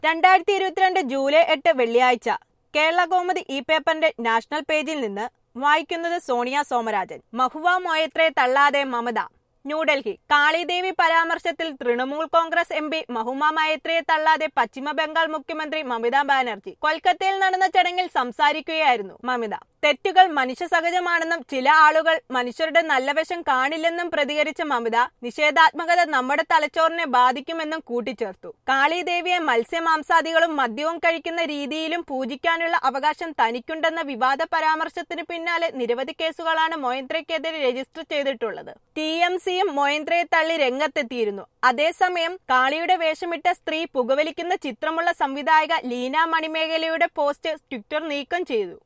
രണ്ടായിരത്തി ഇരുപത്തിരണ്ട് ജൂലൈ എട്ട് വെള്ളിയാഴ്ച കേരള കോമതി ഇ പേപ്പറിന്റെ നാഷണൽ പേജിൽ നിന്ന് വായിക്കുന്നത് സോണിയ സോമരാജൻ മഹുവ മൊയത്രയെ തള്ളാതെ മമത ന്യൂഡൽഹി കാളിദേവി പരാമർശത്തിൽ തൃണമൂൽ കോൺഗ്രസ് എം പി മഹുമ മൈത്രയെ തള്ളാതെ പശ്ചിമ ബംഗാൾ മുഖ്യമന്ത്രി മമതാ ബാനർജി കൊൽക്കത്തയിൽ നടന്ന ചടങ്ങിൽ സംസാരിക്കുകയായിരുന്നു മമിത തെറ്റുകൾ മനുഷ്യ സഹജമാണെന്നും ചില ആളുകൾ മനുഷ്യരുടെ നല്ല വശം കാണില്ലെന്നും പ്രതികരിച്ച മമിത നിഷേധാത്മകത നമ്മുടെ തലച്ചോറിനെ ബാധിക്കുമെന്നും കൂട്ടിച്ചേർത്തു കാളിദേവിയെ മത്സ്യമാംസാദികളും മദ്യവും കഴിക്കുന്ന രീതിയിലും പൂജിക്കാനുള്ള അവകാശം തനിക്കുണ്ടെന്ന വിവാദ പരാമർശത്തിന് പിന്നാലെ നിരവധി കേസുകളാണ് മൊയന്ത്രയ്ക്കെതിരെ രജിസ്റ്റർ ചെയ്തിട്ടുള്ളത് ടി എം സിയും മൊയന്ത്രയെ തള്ളി രംഗത്തെത്തിയിരുന്നു അതേസമയം കാളിയുടെ വേഷമിട്ട സ്ത്രീ പുകവലിക്കുന്ന ചിത്രമുള്ള സംവിധായക ലീന മണിമേഖലയുടെ പോസ്റ്റ് ട്വിറ്റർ നീക്കം ചെയ്തു